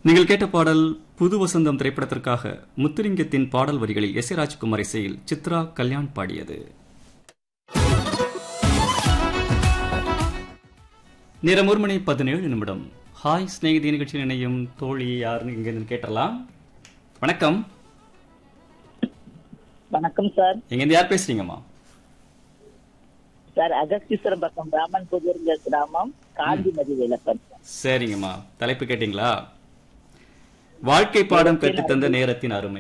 நீங்கள் கேட்ட பாடல் புது வசந்தம் திரைப்படத்திற்காக முத்துலிங்கத்தின் பாடல் வரிகளில் எஸ் ஏ ராஜ்குமார் இசையில் சித்ரா கல்யாண் பாடியது நேரம் ஒரு மணி பதினேழு நிமிடம் ஹாய் ஸ்நேகிதி நிகழ்ச்சியில் இணையும் தோழி யாருன்னு இங்கிருந்து கேட்டலாம் வணக்கம் வணக்கம் சார் எங்கேருந்து யார் பேசுறீங்கம்மா சார் அகஸ்தீஸ்வரம் பக்கம் ராமன் புதூர்ங்க கிராமம் காந்திமதி விளக்கம் சரிங்கம்மா தலைப்பு கேட்டீங்களா வாழ்க்கை பாடம் கற்றுத்தந்த நேரத்தின் அருமை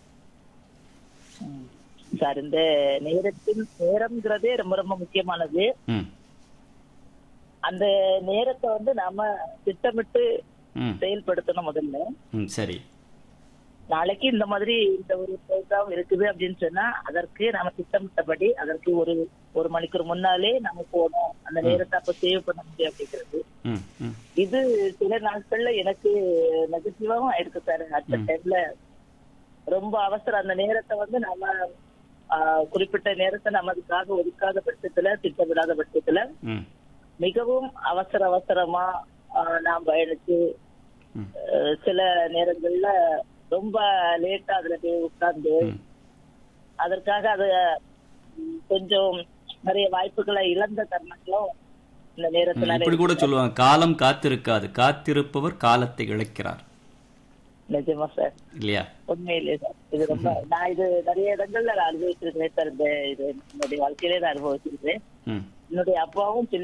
சார் இந்த நேரத்தின் நேரம்ங்கிறதே ரொம்ப ரொம்ப முக்கியமானது ம் அந்த நேரத்தை வந்து நாம திட்டமிட்டு ம் செயல்படுத்தணும் முதல்ல ம் சரி நாளைக்கு இந்த மாதிரி இந்த ஒரு ப்ரோக்ராம் இருக்குது அப்படின்னு சொன்னா அதற்கு நாம திட்டமிட்டபடி அதற்கு ஒரு ஒரு மணிக்கூர் முன்னாலே நம்ம போகணும் அந்த நேரத்தை அப்ப சேவ் பண்ண முடியும் அப்படிங்கிறது ம் ம் இது சில நாட்கள்ல எனக்கு நெகட்டிவாவும் ஆயிருக்கு சார் அந்த டைம்ல ரொம்ப அவசரம் அந்த நேரத்தை வந்து நம்ம ஆஹ், குறிப்பிட்ட நேரத்தை நம்ம அதுக்காக ஒதுக்காத பட்சத்துல திட்டமிடாத பட்சத்துல ம் மிகவும் அவசர அவசரமா ஆஹ், நாம் பயணிச்சு ம். ஆஹ், சில நேரங்கள்ல ரொம்ப லேட்டா அதுல போய் உட்கார்ந்து ம் அதற்காக அது ம், கொஞ்சம் நிறைய வாய்ப்புகளை இழந்த தருணங்களும் இந்த நேரத்துல இப்படி கூட சொல்லுவாங்க காலம் காத்திருக்காது காத்திருப்பவர் காலத்தை இழக்கிறார் நிஜமா சார் இல்லையா உண்மையிலே சார் இது ரொம்ப நான் இது நிறைய இடங்கள்ல நான் அனுபவிச்சிருக்கிறேன் சார் இந்த இது என்னுடைய வாழ்க்கையிலே நான் அனுபவிச்சிருக்கிறேன் ம் என்னுடைய அப்பாவும் சில